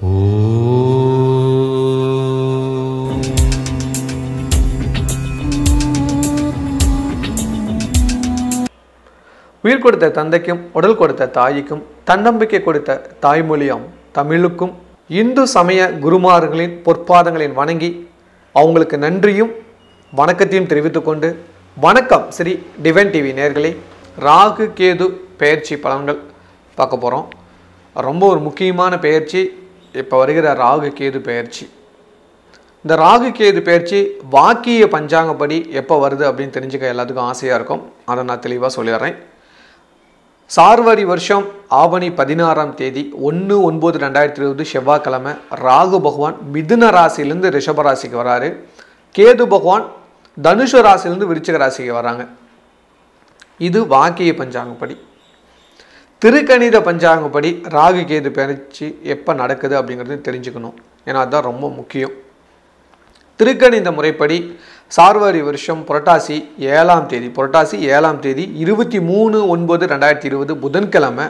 உயிர் கொடுத்த தந்தைக்கும் உடல் கொடுத்த தாய்க்கும் தன்னம்பிக்கை கொடுத்த தாய்மொழியாம் தமிழுக்கும் இந்து சமய குருமார்களின் பொற்பாதங்களின் வணங்கி அவங்களுக்கு நன்றியும் வணக்கத்தையும் தெரிவித்துக்கொண்டு வணக்கம் ஸ்ரீ டிவைன் டிவி நேர்களே ராகு கேது பெயர்ச்சி பலன்கள் பார்க்க போகிறோம் ரொம்ப ஒரு முக்கியமான பெயர்ச்சி இப்போ வருகிற ராகு கேது பெயர்ச்சி இந்த ராகு கேது பெயர்ச்சி வாக்கிய பஞ்சாங்கப்படி எப்போ வருது அப்படின்னு தெரிஞ்சுக்க எல்லாத்துக்கும் ஆசையாக இருக்கும் அதை நான் தெளிவாக சொல்லிடுறேன் சார்வரி வருஷம் ஆவணி பதினாறாம் தேதி ஒன்று ஒன்பது ரெண்டாயிரத்தி இருபது செவ்வாய்க்கிழமை ராகு பகவான் மிதுன ராசியிலேருந்து ரிஷப ராசிக்கு வராரு கேது பகவான் தனுஷ ராசியிலேருந்து விருச்சிக ராசிக்கு வராங்க இது வாக்கிய பஞ்சாங்கப்படி திருக்கணித பஞ்சாங்கப்படி ராகு கேது பயிற்சி எப்போ நடக்குது அப்படிங்கிறது தெரிஞ்சுக்கணும் ஏன்னா அதுதான் ரொம்ப முக்கியம் திருக்கணித முறைப்படி சார்வாரி வருஷம் புரட்டாசி ஏழாம் தேதி புரட்டாசி ஏழாம் தேதி இருபத்தி மூணு ஒன்பது ரெண்டாயிரத்தி இருபது புதன்கிழமை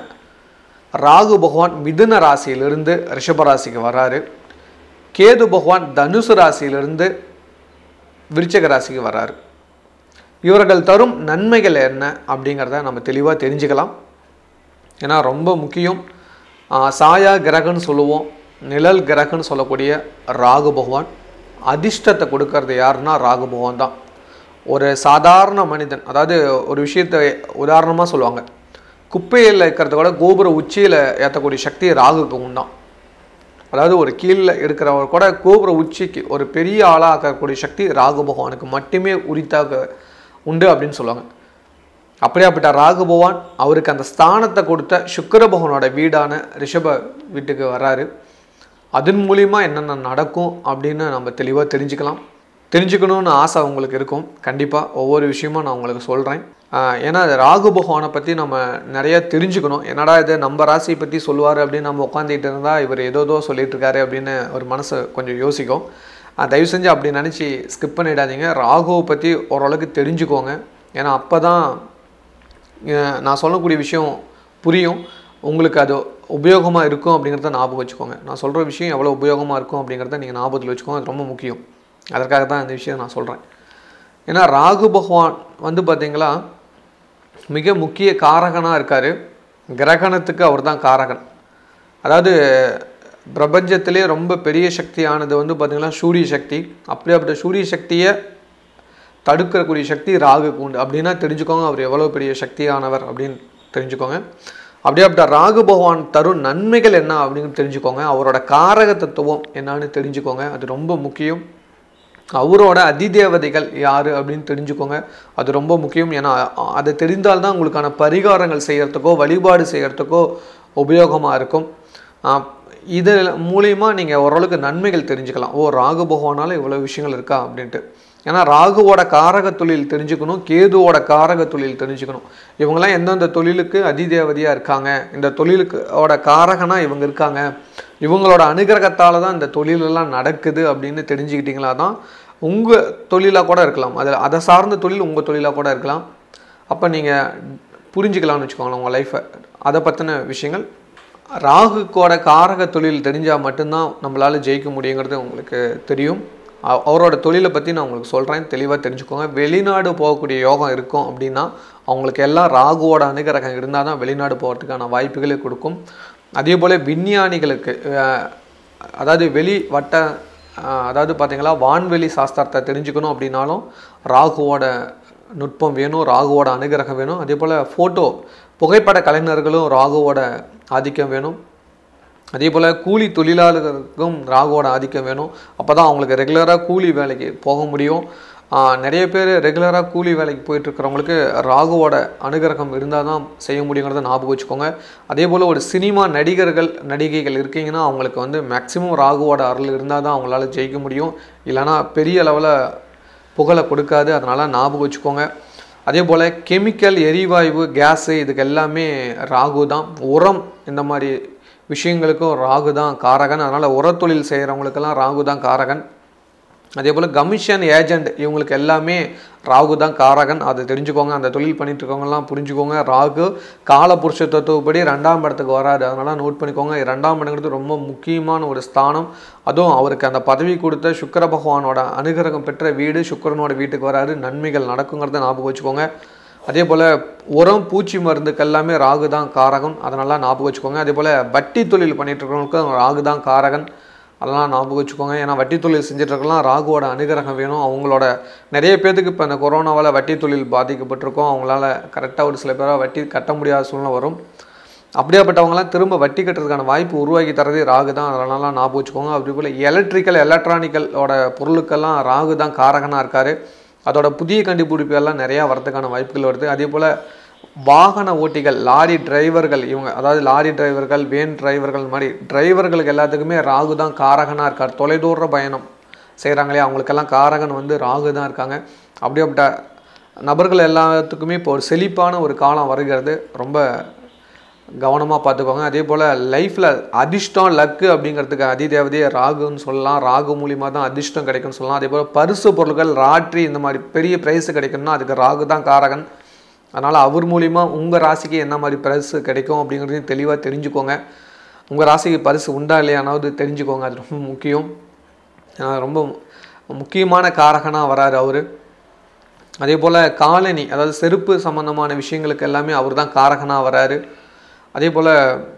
ராகு பகவான் மிதுன ராசியிலிருந்து ரிஷப ராசிக்கு வராரு கேது பகவான் தனுசு ராசியிலிருந்து விருச்சக ராசிக்கு வராரு இவர்கள் தரும் நன்மைகள் என்ன அப்படிங்கிறத நம்ம தெளிவாக தெரிஞ்சுக்கலாம் ஏன்னா ரொம்ப முக்கியம் ஆஹ் சாயா கிரகன்னு சொல்லுவோம் நிழல் கிரகன்னு சொல்லக்கூடிய ராகு பகவான் அதிர்ஷ்டத்தை கொடுக்கறது யாருன்னா ராகு பகவான் தான் ஒரு சாதாரண மனிதன் அதாவது ஒரு விஷயத்தை உதாரணமாக சொல்லுவாங்க குப்பையில் இருக்கிறத கூட கோபுர உச்சியில் ஏற்றக்கூடிய சக்தி ராகுக்கு உண்டாம் அதாவது ஒரு கீழே இருக்கிறவர் கூட கோபுர உச்சிக்கு ஒரு பெரிய ஆளாக ஆக்கக்கூடிய சக்தி ராகு பகவானுக்கு மட்டுமே உரித்தாக உண்டு அப்படின்னு சொல்லுவாங்க அப்படியாப்பட்ட ராகு பகவான் அவருக்கு அந்த ஸ்தானத்தை கொடுத்த சுக்கிர பகவானோட வீடான ரிஷப வீட்டுக்கு வராரு அதன் மூலிமா என்னென்ன நடக்கும் அப்படின்னு நம்ம தெளிவாக தெரிஞ்சுக்கலாம் தெரிஞ்சுக்கணும்னு ஆசை உங்களுக்கு இருக்கும் கண்டிப்பாக ஒவ்வொரு விஷயமும் நான் உங்களுக்கு சொல்கிறேன் ஏன்னா அது ராகு பகவானை பற்றி நம்ம நிறைய தெரிஞ்சுக்கணும் என்னடா இது நம்ம ராசியை பற்றி சொல்லுவார் அப்படின்னு நம்ம உட்காந்துட்டு இருந்தால் இவர் ஏதோ ஏதோ சொல்லிட்டு இருக்காரு அப்படின்னு ஒரு மனசு கொஞ்சம் யோசிக்கும் ஆஹ் தயவு செஞ்சு அப்படி நினச்சி ஸ்கிப் பண்ணிடாதீங்க ராகுவை பற்றி ஓரளவுக்கு தெரிஞ்சுக்கோங்க ஏன்னா அப்போ தான் அஹ் நான் சொல்லக்கூடிய விஷயம் புரியும் உங்களுக்கு அது உபயோகமாக இருக்கும் அப்படிங்கிறத ஞாபகம் வச்சுக்கோங்க நான் சொல்கிற விஷயம் எவ்வளோ உபயோகமாக இருக்கும் அப்படிங்கிறத நீங்கள் ஞாபகத்தில் வச்சுக்கோங்க அது ரொம்ப முக்கியம் அதற்காக தான் இந்த விஷயம் நான் சொல்கிறேன் ஏன்னா ராகு பகவான் வந்து பார்த்தீங்களா மிக முக்கிய காரகனாக இருக்கார் கிரகணத்துக்கு அவர் தான் காரகன் அதாவது பிரபஞ்சத்திலே ரொம்ப பெரிய சக்தியானது வந்து பார்த்திங்கன்னா சூரிய சக்தி அப்படியாப்பட்ட சூரிய சக்தியை தடுக்கக்கூடிய சக்தி ராகுக்கு உண்டு அப்படின்னா தெரிஞ்சுக்கோங்க அவர் எவ்வளோ பெரிய சக்தியானவர் அப்படின்னு தெரிஞ்சுக்கோங்க அப்படியாப்பட்ட ராகு பகவான் தரும் நன்மைகள் என்ன அப்படின்னு தெரிஞ்சுக்கோங்க அவரோட காரக தத்துவம் என்னன்னு தெரிஞ்சுக்கோங்க அது ரொம்ப முக்கியம் அவரோட அதிதேவதைகள் யார் அப்படின்னு தெரிஞ்சுக்கோங்க அது ரொம்ப முக்கியம் ஏன்னா அ- அதை தெரிந்தால்தான் உங்களுக்கான பரிகாரங்கள் செய்கிறதுக்கோ வழிபாடு செய்கிறதுக்கோ உபயோகமாக இருக்கும் ஆஹ் இது மூலிமா நீங்கள் ஓரளவுக்கு நன்மைகள் தெரிஞ்சுக்கலாம் ஓ ராகு பகவானால இவ்வளோ விஷயங்கள் இருக்கா அப்படின்ட்டு ஏன்னா ராகுவோட காரக தொழில் தெரிஞ்சுக்கணும் கேதுவோட காரக தொழில் தெரிஞ்சுக்கணும் இவங்கெல்லாம் எந்தெந்த தொழிலுக்கு அதிதேவதையாக இருக்காங்க இந்த தொழிலுக்கோட காரகனா இவங்க இருக்காங்க இவங்களோட அனுகிரகத்தால் தான் இந்த தொழிலெல்லாம் நடக்குது அப்படின்னு தெரிஞ்சுக்கிட்டீங்களா தான் உங்கள் தொழிலாக கூட இருக்கலாம் அதில் அதை சார்ந்த தொழில் உங்கள் தொழிலாக கூட இருக்கலாம் அப்போ நீங்கள் புரிஞ்சுக்கலாம்னு வச்சுக்கோங்களேன் உங்கள் லைஃப்பை அதை பற்றின விஷயங்கள் ராகுக்கோட காரக தொழில் தெரிஞ்சால் மட்டும்தான் நம்மளால் ஜெயிக்க முடியுங்கிறது உங்களுக்கு தெரியும் அவ- அவரோட தொழிலை பற்றி நான் உங்களுக்கு சொல்கிறேன் தெளிவாக தெரிஞ்சுக்கோங்க வெளிநாடு போகக்கூடிய யோகம் இருக்கும் அப்படின்னா அவங்களுக்கு எல்லாம் ராகுவோட அனுகிரகம் இருந்தால் தான் வெளிநாடு போகிறதுக்கான வாய்ப்புகளை கொடுக்கும் அதே போல் விஞ்ஞானிகளுக்கு அஹ், அதாவது வெளி வட்ட அஹ், அதாவது பார்த்தீங்களா வான்வெளி சாஸ்திரத்தை தெரிஞ்சுக்கணும் அப்படின்னாலும் ராகுவோட நுட்பம் வேணும் ராகுவோட அனுகிரகம் வேணும் அதே போல் ஃபோட்டோ புகைப்பட கலைஞர்களும் ராகுவோட ஆதிக்கம் வேணும் அதே போல் கூலி தொழிலாளர்களுக்கும் ராகுவோட ஆதிக்கம் வேணும் அப்போ தான் அவங்களுக்கு ரெகுலராக கூலி வேலைக்கு போக முடியும் ஆஹ் நிறைய பேர் ரெகுலராக கூலி வேலைக்கு போயிட்டு இருக்கிறவங்களுக்கு ராகுவோட அனுகிரகம் இருந்தால் தான் செய்ய முடியுங்கிறத ஞாபகம் வச்சுக்கோங்க அதே போல் ஒரு சினிமா நடிகர்கள் நடிகைகள் இருக்கீங்கன்னா அவங்களுக்கு வந்து மேக்ஸிமம் ராகுவோட அருள் இருந்தால் தான் அவங்களால ஜெயிக்க முடியும் இல்லைன்னா பெரிய அளவில் புகழை கொடுக்காது அதனால் ஞாபகம் வச்சுக்கோங்க அதே போல் கெமிக்கல் எரிவாயு கேஸு இதுக்கு எல்லாமே ராகு தான் உரம் இந்த மாதிரி விஷயங்களுக்கும் ராகு தான் காரகன் அதனால் உரத்தொழில் செய்கிறவங்களுக்கெல்லாம் ராகு தான் காரகன் அதே போல் கமிஷன் ஏஜெண்ட் இவங்களுக்கு எல்லாமே ராகு தான் காரகன் அதை தெரிஞ்சுக்கோங்க அந்த தொழில் பண்ணிட்டு இருக்கவங்கலாம் புரிஞ்சுக்கோங்க ராகு காலபுருஷ தத்துவப்படி ரெண்டாம் இடத்துக்கு வராது அதனால நோட் பண்ணிக்கோங்க ரெண்டாம் இடங்கிறது ரொம்ப முக்கியமான ஒரு ஸ்தானம் அதுவும் அவருக்கு அந்த பதவி கொடுத்த சுக்கிர பகவானோட அனுகிரகம் பெற்ற வீடு சுக்கிரனோட வீட்டுக்கு வராரு நன்மைகள் நடக்குங்கிறத ஞாபகம் வச்சுக்கோங்க அதே போல் உரம் பூச்சி மருந்துக்கு எல்லாமே ராகு தான் காரகன் அதனால ஞாபகம் வச்சுக்கோங்க அதே போல் வட்டி தொழில் பண்ணிட்டு இருக்கிறவங்களுக்கு ராகு தான் காரகன் அதெல்லாம் ஞாபகம் வச்சுக்கோங்க ஏன்னா வட்டி தொழில் செஞ்சுட்டு இருக்கலாம் ராகுவோட அனுகிரகம் வேணும் அவங்களோட நிறைய பேர்த்துக்கு இப்போ இந்த கொரோனாவால் வட்டி தொழில் பாதிக்கப்பட்டிருக்கோம் அவங்களால கரெக்டாக ஒரு சில பேராக வட்டி கட்ட முடியாத சூழ்நிலை வரும் அப்படியாப்பட்டவங்களாம் திரும்ப வட்டி கட்டுறதுக்கான வாய்ப்பு உருவாக்கி தரதே ராகு தான் அதனால ஞாபகம் வச்சுக்கோங்க அப்படி போல் எலக்ட்ரிக்கல் எலக்ட்ரானிக்கலோட பொருளுக்கெல்லாம் ராகு தான் காரகனாக இருக்கார் அதோட புதிய கண்டுபிடிப்பு எல்லாம் நிறையா வரதுக்கான வாய்ப்புகள் வருது அதே போல் வாகன ஓட்டிகள் லாரி டிரைவர்கள் இவங்க அதாவது லாரி டிரைவர்கள் வேன் டிரைவர்கள் மாதிரி டிரைவர்களுக்கு எல்லாத்துக்குமே ராகு தான் காரகனாக இருக்கார் தொலைதூர பயணம் செய்கிறாங்களே அவங்களுக்கெல்லாம் காரகன் வந்து ராகு தான் இருக்காங்க அப்படிப்பட்ட நபர்கள் எல்லாத்துக்குமே இப்போ ஒரு செழிப்பான ஒரு காலம் வருகிறது ரொம்ப கவனமாக பார்த்துக்கோங்க அதே போல் லைஃப்பில் அதிர்ஷ்டம் லக்கு அப்படிங்கிறதுக்கு அதிதேவதையே ராகுன்னு சொல்லலாம் ராகு மூலியமாக தான் அதிர்ஷ்டம் கிடைக்கும்னு சொல்லலாம் அதே போல் பரிசு பொருட்கள் ராட்ரி இந்த மாதிரி பெரிய ப்ரைஸ் கிடைக்கணும்னா அதுக்கு ராகு தான் காரகன் அதனால் அவர் மூலிமா உங்கள் ராசிக்கு என்ன மாதிரி பரிசு கிடைக்கும் அப்படிங்கிறதையும் தெளிவாக தெரிஞ்சுக்கோங்க உங்கள் ராசிக்கு பரிசு உண்டா இல்லையானாவது தெரிஞ்சுக்கோங்க அது ரொம்ப முக்கியம் ஏன்னா ரொம்ப முக்கியமான காரகனாக வராரு அவர் அதே போல் காலனி அதாவது செருப்பு சம்மந்தமான விஷயங்களுக்கு எல்லாமே அவர் தான் காரகனாக வராரு அதே போல்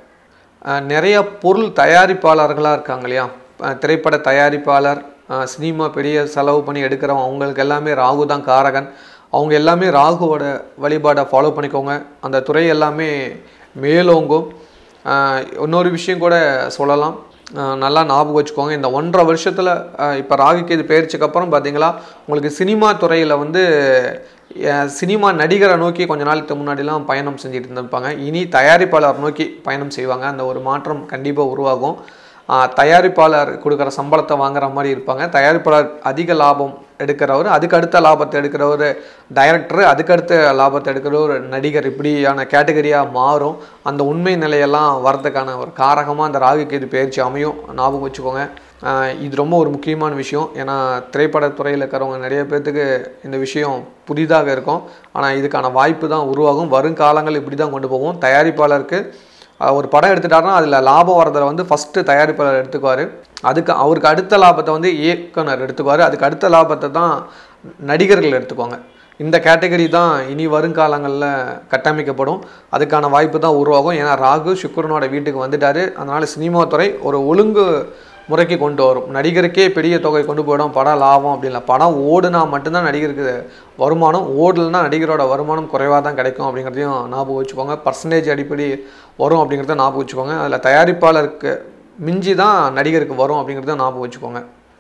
நிறைய பொருள் தயாரிப்பாளர்களாக இருக்காங்க இல்லையா அஹ் திரைப்பட தயாரிப்பாளர் அஹ் சினிமா பெரிய செலவு பண்ணி எடுக்கிறவங்க அவங்களுக்கு எல்லாமே ராகு தான் காரகன் அவங்க எல்லாமே ராகுவோட வழிபாடை ஃபாலோ பண்ணிக்கோங்க அந்த துறை எல்லாமே மேலோங்கும் அஹ் இன்னொரு விஷயம் கூட சொல்லலாம் அஹ் நல்லா ஞாபகம் வச்சுக்கோங்க இந்த ஒன்றரை வருஷத்தில் இப்போ ராகுக்கு இது பயிற்சிக்கு அப்புறம் பார்த்தீங்களா உங்களுக்கு சினிமா துறையில் வந்து அஹ் சினிமா நடிகரை நோக்கி கொஞ்ச நாளுக்கு முன்னாடிலாம் பயணம் செஞ்சுட்டு இருந்திருப்பாங்க இனி தயாரிப்பாளர் நோக்கி பயணம் செய்வாங்க அந்த ஒரு மாற்றம் கண்டிப்பாக உருவாகும் அஹ் தயாரிப்பாளர் கொடுக்குற சம்பளத்தை வாங்குற மாதிரி இருப்பாங்க தயாரிப்பாளர் அதிக லாபம் எடுக்கிறவர் அதுக்கு அடுத்த லாபத்தை எடுக்கிறவர் டைரக்டர் அதுக்கு அடுத்த லாபத்தை எடுக்கிற ஒரு நடிகர் இப்படியான கேட்டகரியாக மாறும் அந்த உண்மை நிலையெல்லாம் வரதுக்கான ஒரு காரகமாக அந்த ராகுக்கு இது பயிற்சி அமையும் ஞாபகம் வச்சுக்கோங்க ஆஹ் இது ரொம்ப ஒரு முக்கியமான விஷயம் ஏன்னா திரைப்படத்துறையில் இருக்கிறவங்க நிறைய பேர்த்துக்கு இந்த விஷயம் புதிதாக இருக்கும் ஆனால் இதுக்கான வாய்ப்பு தான் உருவாகும் வருங்காலங்கள் இப்படி தான் கொண்டு போகும் தயாரிப்பாளருக்கு ஆஹ் ஒரு படம் எடுத்துட்டாருன்னா அதில் லாபம் வரதில் வந்து ஃபஸ்ட்டு தயாரிப்பாளர் எடுத்துக்குவார் அதுக்கு அவருக்கு அடுத்த லாபத்தை வந்து இயக்குனர் எடுத்துக்குவார் அதுக்கு அடுத்த லாபத்தை தான் நடிகர்கள் எடுத்துக்குவாங்க இந்த கேட்டகரி தான் இனி வருங்காலங்களில் கட்டமைக்கப்படும் அதுக்கான வாய்ப்பு தான் உருவாகும் ஏன்னா ராகு சுக்கிரனோட வீட்டுக்கு வந்துட்டாரு அதனால் சினிமா துறை ஒரு ஒழுங்கு முறைக்கு கொண்டு வரும் நடிகருக்கே பெரிய தொகை கொண்டு போயிடும் படம் லாபம் அப்படின்ல படம் ஓடுனா மட்டும்தான் நடிகருக்கு வருமானம் ஓடலைன்னா நடிகரோட வருமானம் குறைவாக தான் கிடைக்கும் அப்படிங்கிறதையும் ஞாபகம் வச்சுக்கோங்க பர்சன்டேஜ் அடிப்படை வரும் அப்படிங்கிறத ஞாபகம் வச்சுக்கோங்க அதில் தயாரிப்பாளருக்கு மிஞ்சி தான் நடிகருக்கு வரும் அப்படிங்கிறத ஞாபகம் வச்சுக்கோங்க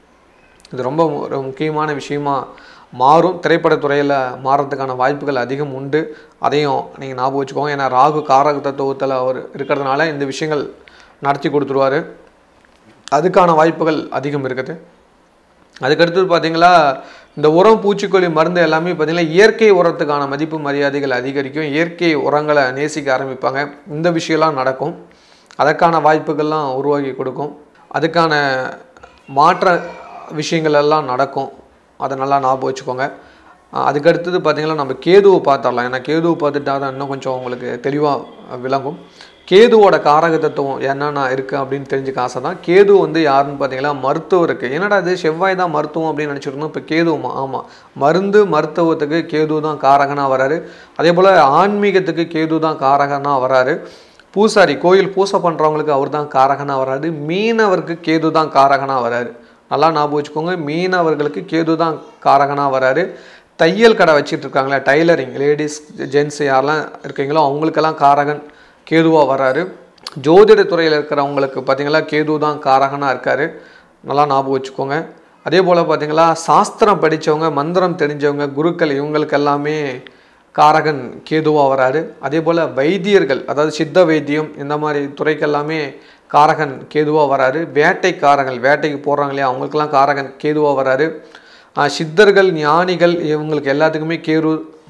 இது ரொம்ப ஒரு முக்கியமான விஷயமா மாறும் திரைப்படத்துறையில் மாறுறதுக்கான வாய்ப்புகள் அதிகம் உண்டு அதையும் நீங்கள் ஞாபகம் வச்சுக்கோங்க ஏன்னா ராகு காரக தத்துவத்தில் அவர் இருக்கிறதுனால இந்த விஷயங்கள் நடத்தி கொடுத்துருவாரு அதுக்கான வாய்ப்புகள் அதிகம் இருக்குது அதுக்கடுத்தது பார்த்தீங்களா இந்த உரம் பூச்சிக்கொல்லி மருந்து எல்லாமே பார்த்தீங்கன்னா இயற்கை உரத்துக்கான மதிப்பு மரியாதைகள் அதிகரிக்கும் இயற்கை உரங்களை நேசிக்க ஆரம்பிப்பாங்க இந்த விஷயம்லாம் நடக்கும் அதற்கான வாய்ப்புகள்லாம் உருவாக்கி கொடுக்கும் அதுக்கான மாற்ற விஷயங்கள் எல்லாம் நடக்கும் அதை நல்லா ஞாபகம் வச்சுக்கோங்க அஹ் அதுக்கு அடுத்தது பார்த்தீங்கன்னா நம்ம கேதுவை பார்த்துடலாம் ஏன்னா கேதுவை பார்த்துட்டா தான் இன்னும் கொஞ்சம் உங்களுக்கு தெளிவாக விளங்கும் கேதுவோட காரக தத்துவம் என்னென்ன இருக்குது அப்படின்னு தெரிஞ்சுக்க ஆசை தான் கேது வந்து யாருன்னு பார்த்தீங்கன்னா மருத்துவருக்கு என்னடா இது செவ்வாய் தான் மருத்துவம் அப்படின்னு நினச்சிருந்தோம் இப்போ கேதுவமா ஆமாம் மருந்து மருத்துவத்துக்கு கேது தான் காரகனாக வராரு அதே போல் ஆன்மீகத்துக்கு கேது தான் காரகனாக வராரு பூசாரி கோயில் பூசை பண்ணுறவங்களுக்கு அவர் தான் காரகனாக வராரு மீனவருக்கு கேது தான் காரகனாக வராரு நல்லா ஞாபகம் வச்சுக்கோங்க மீனவர்களுக்கு கேது தான் காரகனாக வராரு தையல் கடை வச்சிட்டு இருக்காங்களே டைலரிங் லேடிஸ் ஜென்ஸ் யாரெல்லாம் இருக்கீங்களோ அவங்களுக்கெல்லாம் காரகன் கேதுவாக வராரு ஜோதிட துறையில் இருக்கிறவங்களுக்கு பார்த்தீங்களா கேது தான் காரகனாக இருக்கார் நல்லா ஞாபகம் வச்சுக்கோங்க அதே போல் பார்த்தீங்களா சாஸ்திரம் படித்தவங்க மந்திரம் தெரிஞ்சவங்க குருக்கள் இவங்களுக்கு எல்லாமே காரகன் கேதுவாக வராரு அதே போல் வைத்தியர்கள் அதாவது சித்த வைத்தியம் இந்த மாதிரி துறைக்கெல்லாமே காரகன் கேதுவாக வராரு வேட்டைக்காரங்கள் வேட்டைக்கு போகிறாங்க இல்லையா அவங்களுக்கெல்லாம் காரகன் கேதுவாக வராரு ஆஹ் சித்தர்கள் ஞானிகள் இவங்களுக்கு எல்லாத்துக்குமே கேது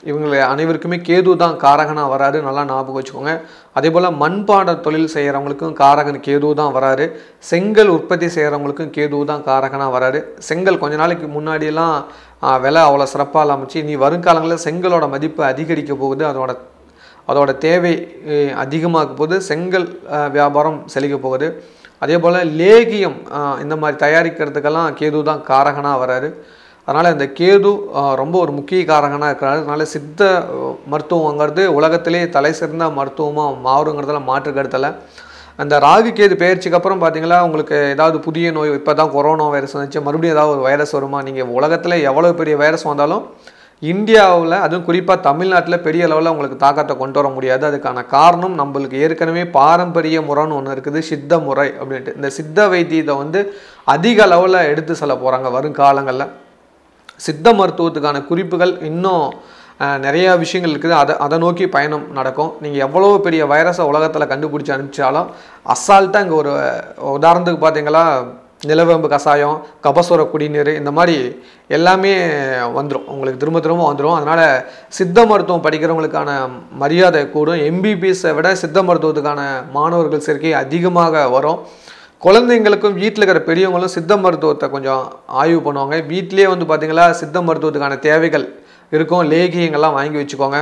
இவங்களை அனைவருக்குமே கேது தான் காரகனாக வராரு நல்லா ஞாபகம் வச்சுக்கோங்க அதே போல் மண்பாட தொழில் செய்கிறவங்களுக்கும் காரகன் கேது தான் வராரு செங்கல் உற்பத்தி செய்கிறவங்களுக்கும் கேது தான் காரகனாக வராரு செங்கல் கொஞ்ச நாளைக்கு முன்னாடியெல்லாம் ஆ, விலை அவ்வளோ சிறப்பாக இல்லாமச்சு இனி வருங்காலங்களில் செங்கலோட மதிப்பு அதிகரிக்க போகுது அதோட அதோட தேவை அஹ், அதிகமாக போகுது செங்கல் அஹ், வியாபாரம் செழிக்க போகுது அதே போல் லேகியம் அஹ், இந்த மாதிரி தயாரிக்கிறதுக்கெல்லாம் கேது தான் காரகனாக வராரு அதனால் இந்த கேது அஹ், ரொம்ப ஒரு முக்கிய காரகனாக இருக்கிறாரு அதனால் சித்த அஹ், மருத்துவங்கிறது உலகத்திலே தலை சிறந்த மருத்துவமாக மாறுங்கிறதுல மாற்று கருத்தில் அந்த ராகு கேது பயிற்சிக்கு அப்புறம் பார்த்தீங்களா உங்களுக்கு ஏதாவது புதிய நோய் இப்போ தான் கொரோனா வைரஸ் வந்துச்சு மறுபடியும் ஏதாவது ஒரு வைரஸ் வருமா நீங்கள் உலகத்தில் எவ்வளோ பெரிய வைரஸ் வந்தாலும் இந்தியாவில் அதுவும் குறிப்பாக தமிழ்நாட்டில் பெரிய லெவலில் உங்களுக்கு தாக்கத்தை கொண்டு வர முடியாது அதுக்கான காரணம் நம்மளுக்கு ஏற்கனவே பாரம்பரிய முறைன்னு ஒன்று இருக்குது சித்த முறை அப்படின்ட்டு இந்த சித்த வைத்தியத்தை வந்து அதிக அளவில் எடுத்து செல்ல போகிறாங்க வருங்காலங்களில் சித்த மருத்துவத்துக்கான குறிப்புகள் இன்னும் அஹ், நிறைய விஷயங்கள் இருக்குது அதை அதை நோக்கி பயணம் நடக்கும் நீங்கள் எவ்வளோ பெரிய வைரஸை உலகத்தில் கண்டுபிடிச்சி அனுப்பிச்சாலும் அசால்ட்டாக இங்கே ஒரு உதாரணத்துக்கு பார்த்தீங்களா நிலவேம்பு கஷாயம் கபசுர குடிநீர் இந்த மாதிரி எல்லாமே வந்துடும் உங்களுக்கு திரும்ப திரும்ப வந்துடும் அதனால் சித்த மருத்துவம் படிக்கிறவங்களுக்கான மரியாதை கூடும் எம்பிபிஎஸை விட சித்த மருத்துவத்துக்கான மாணவர்கள் சேர்க்கை அதிகமாக வரும் குழந்தைங்களுக்கும் வீட்டில் இருக்கிற பெரியவங்களும் சித்த மருத்துவத்தை கொஞ்சம் ஆய்வு பண்ணுவாங்க வீட்டிலேயே வந்து பார்த்திங்களா சித்த மருத்துவத்துக்கான தேவைகள் இருக்கும் லேகியங்கள்லாம் வாங்கி வச்சுக்கோங்க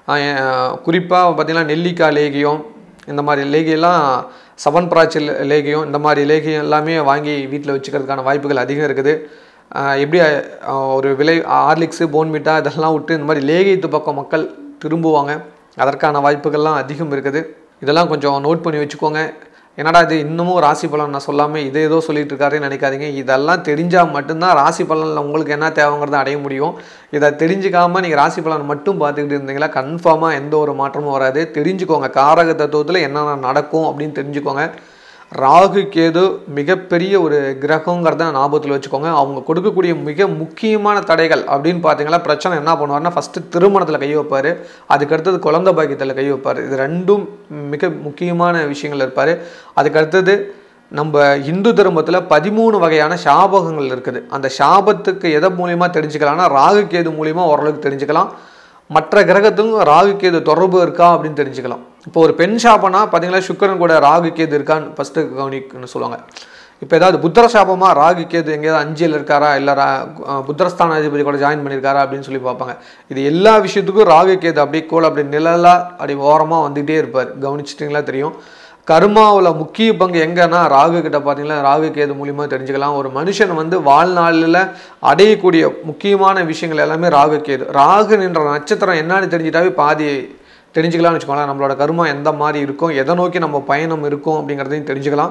குறிப்பாக பார்த்திங்கன்னா நெல்லிக்காய் லேகியம் இந்த மாதிரி லேகியெல்லாம் சவன் பிராச்சில் லேகியம் இந்த மாதிரி லேகியம் எல்லாமே வாங்கி வீட்டில் வச்சுக்கிறதுக்கான வாய்ப்புகள் அதிகம் இருக்குது ஆஹ் எப்படி ஆஹ் ஒரு விலை ஹார்லிக்ஸு போன்மிட்டா இதெல்லாம் விட்டு இந்த மாதிரி லேகியத்து பக்கம் மக்கள் திரும்புவாங்க அதற்கான வாய்ப்புகள்லாம் அதிகம் இருக்குது இதெல்லாம் கொஞ்சம் நோட் பண்ணி வச்சுக்கோங்க என்னடா இது இன்னமும் ராசி பலன் நான் சொல்லாமல் இதை ஏதோ சொல்லிட்டு இருக்காருன்னு நினைக்காதீங்க இதெல்லாம் தெரிஞ்சால் மட்டும்தான் ராசி பலனில் உங்களுக்கு என்ன தேவைங்கிறத அடைய முடியும் இதை தெரிஞ்சுக்காம நீங்கள் ராசி பலன் மட்டும் பார்த்துக்கிட்டு இருந்தீங்களா கன்ஃபார்மாக எந்த ஒரு மாற்றமும் வராது தெரிஞ்சுக்கோங்க காரக தத்துவத்தில் என்னென்ன நடக்கும் அப்படின்னு தெரிஞ்சுக்கோங்க ராகு கேது மிகப்பெரிய ஒரு கிரகங்கிறத ஞாபகத்தில் வச்சுக்கோங்க அவங்க கொடுக்கக்கூடிய மிக முக்கியமான தடைகள் அப்படின்னு பார்த்தீங்கன்னா பிரச்சனை என்ன பண்ணுவார்னா ஃபஸ்ட்டு திருமணத்தில் கை வைப்பார் அதுக்கு அடுத்தது குழந்தை பாக்கியத்தில் கை வைப்பார் இது ரெண்டும் மிக முக்கியமான விஷயங்கள் இருப்பார் அதுக்கு அடுத்தது நம்ம இந்து தர்மத்தில் பதிமூணு வகையான சாபகங்கள் இருக்குது அந்த சாபத்துக்கு எதை மூலியமாக தெரிஞ்சுக்கலாம்னா ராகு கேது மூலியமாக ஓரளவுக்கு தெரிஞ்சுக்கலாம் மற்ற கிரகத்துக்கும் ராகு கேது தொடர்பு இருக்கா அப்படின்னு தெரிஞ்சுக்கலாம் இப்போ ஒரு பெண் சாபனா பார்த்தீங்களா சுக்கிரன் கூட ராகு கேது இருக்கான்னு ஃபஸ்ட்டு கவனிக்கணும்னு சொல்லுவாங்க இப்போ ஏதாவது புத்திர சாபமா ராகு கேது எங்கேயாவது அஞ்சில் இருக்காரா இல்லை ரா அஹ் புத்திரஸ்தான அதிபதி கூட ஜாயின் பண்ணியிருக்காரா அப்படின்னு சொல்லி பார்ப்பாங்க இது எல்லா விஷயத்துக்கும் ராகு கேது அப்படியே கோல் அப்படி நிழலா அப்படி ஓரமாக வந்துகிட்டே இருப்பார் கவனிச்சிட்டிங்களா தெரியும் கர்மாவில் முக்கிய பங்கு எங்கன்னா ராகு கிட்ட பார்த்தீங்கன்னா ராகு கேது மூலியமாக தெரிஞ்சுக்கலாம் ஒரு மனுஷன் வந்து வாழ்நாளில் அடையக்கூடிய முக்கியமான விஷயங்கள் எல்லாமே ராகு கேது ராகு என்ற நட்சத்திரம் என்னன்னு தெரிஞ்சிட்டாவே பாதி தெரிஞ்சுக்கலாம்னு வச்சுக்கோங்களேன் நம்மளோட கர்மா எந்த மாதிரி இருக்கும் எதை நோக்கி நம்ம பயணம் இருக்கும் அப்படிங்கிறதையும் தெரிஞ்சுக்கலாம்